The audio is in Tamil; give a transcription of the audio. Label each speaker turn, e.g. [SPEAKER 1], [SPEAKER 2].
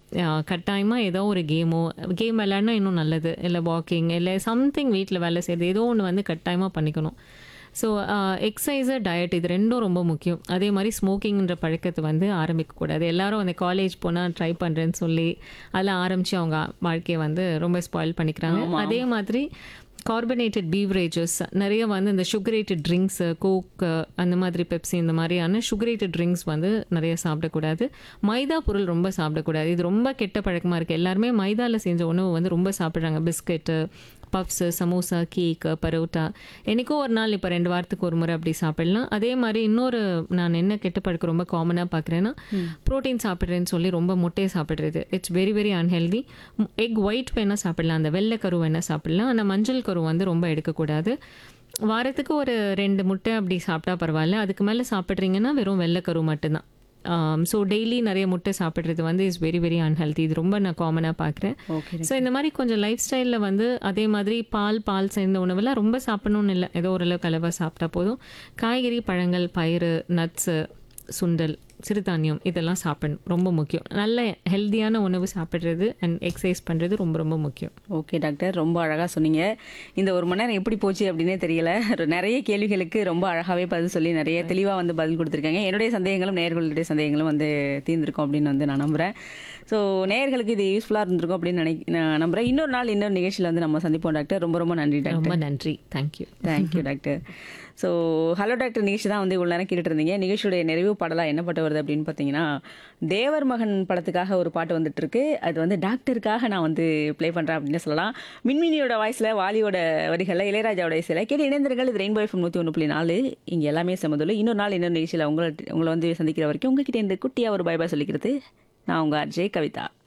[SPEAKER 1] கட்டாயமாக ஏதோ ஒரு கேமோ கேம் விளையாடினா இன்னும் நல்லது இல்லை வாக்கிங் இல்லை சம்திங் வீட்டில் வேலை செய்யுது ஏதோ ஒன்று வந்து கட்டாயமாக பண்ணிக்கணும் ஸோ எக்ஸசைஸு டயட் இது ரெண்டும் ரொம்ப முக்கியம் அதே மாதிரி ஸ்மோக்கிங்ன்ற பழக்கத்தை வந்து ஆரம்பிக்கக்கூடாது எல்லாரும் அந்த காலேஜ் போனால் ட்ரை பண்ணுறேன்னு சொல்லி அதில் ஆரம்பித்து அவங்க வாழ்க்கையை வந்து ரொம்ப ஸ்பாயில் பண்ணிக்கிறாங்க அதே மாதிரி கார்பனேட்டட் பீவரேஜஸ் நிறைய வந்து இந்த சுகரேட்டட் ட்ரிங்க்ஸு கோக் அந்த மாதிரி பெப்சி இந்த மாதிரியான சுகரேட்டட் ட்ரிங்க்ஸ் வந்து நிறைய சாப்பிடக்கூடாது மைதா பொருள் ரொம்ப சாப்பிடக்கூடாது இது ரொம்ப கெட்ட பழக்கமாக இருக்குது எல்லாருமே மைதாவில் செஞ்ச உணவு வந்து ரொம்ப சாப்பிட்றாங்க biscuit puffs samosa cake parotta எனக்கோ ஒரு நாள் இப்போ ரெண்டு வாரத்துக்கு ஒரு முறை அப்படி சாப்பிடலாம் அதே மாதிரி இன்னொரு நான் என்ன கெட்ட பழக்கம் ரொம்ப காமனாக பார்க்குறேன்னா ப்ரோட்டீன் சாப்பிட்றேன்னு சொல்லி ரொம்ப முட்டையை சாப்பிட்றது it's very very unhealthy egg white வேணால் சாப்பிடலாம் அந்த வெள்ளை கரு வேணால் சாப்பிடலாம் ஆனால் மஞ்சள் கரு வந்து ரொம்ப எடுக்கக்கூடாது வாரத்துக்கு ஒரு ரெண்டு முட்டை அப்படி சாப்பிட்டா பரவாயில்ல அதுக்கு மேலே சாப்பிட்றீங்கன்னா வெறும் வெள்ளைக்கரு மட்டும்தான் ஸோ டெய்லி நிறைய முட்டை சாப்பிட்றது வந்து இஸ் வெரி வெரி அன்ஹெல்தி இது ரொம்ப நான் காமனாக பார்க்குறேன்
[SPEAKER 2] ஓகே
[SPEAKER 1] ஸோ இந்த மாதிரி கொஞ்சம் லைஃப் ஸ்டைலில் வந்து அதே மாதிரி பால் பால் சேர்ந்த உணவெல்லாம் ரொம்ப சாப்பிடணும்னு இல்லை ஏதோ ஓரளவுக்கு அளவாக சாப்பிட்டா போதும் காய்கறி பழங்கள் பயிறு நட்ஸு சுண்டல் சிறுதானியம் இதெல்லாம் சாப்பிடணும் ரொம்ப முக்கியம் நல்ல ஹெல்த்தியான உணவு சாப்பிட்றது அண்ட் எக்ஸசைஸ் பண்ணுறது ரொம்ப ரொம்ப முக்கியம்
[SPEAKER 2] ஓகே டாக்டர் ரொம்ப அழகாக சொன்னீங்க இந்த ஒரு மணி நேரம் எப்படி போச்சு அப்படின்னே தெரியல ஒரு நிறைய கேள்விகளுக்கு ரொம்ப அழகாகவே பதில் சொல்லி நிறைய தெளிவாக வந்து பதில் கொடுத்துருக்காங்க என்னுடைய சந்தேகங்களும் நேயர்களுடைய சந்தேகங்களும் வந்து தீர்ந்திருக்கும் அப்படின்னு வந்து நான் நம்புகிறேன் ஸோ நேயர்களுக்கு இது யூஸ்ஃபுல்லாக இருந்திருக்கும் அப்படின்னு நினை நான் நம்புகிறேன் இன்னொரு நாள் இன்னொரு நிகழ்ச்சியில் வந்து நம்ம சந்திப்போம் டாக்டர் ரொம்ப ரொம்ப நன்றி டாக்டர்
[SPEAKER 1] ரொம்ப நன்றி thank you
[SPEAKER 2] thank you doctor so hello doctor நிகழ்ச்சி தான் வந்து இவ்வளோ நேரம் கேட்டுட்டு இருந்தீங்க நிகழ்ச்சியுடைய நிறைவு பாடலாக என்ன பாட்டு வருது அப்படின்னு பார்த்தீங்கன்னா தேவர் மகன் படத்துக்காக ஒரு பாட்டு வந்துட்டு இருக்கு அது வந்து டாக்டருக்காக நான் வந்து ப்ளே பண்ணுறேன் அப்படின்னு சொல்லலாம் மின்மினியோட வாய்ஸில் வாலியோட வரிகளில் இளையராஜாவோட இசையில் கேட்டு இணைந்திருங்கள் இது ரெயின்போ எஃப்எம் நூற்றி ஒன்று புள்ளி நாலு இங்கே எல்லாமே சமதுள்ள இன்னொரு நாள் இன்னொரு நிகழ்ச்சியில் உங்களை உங்களை வந்து சந்திக்கிற வரைக்கும் உங்ககிட்ட இந்த குட்டியாக ஒரு பை பாய் சொல்லிக்கிறது நான் உங்கள் அர்ஜய் கவிதா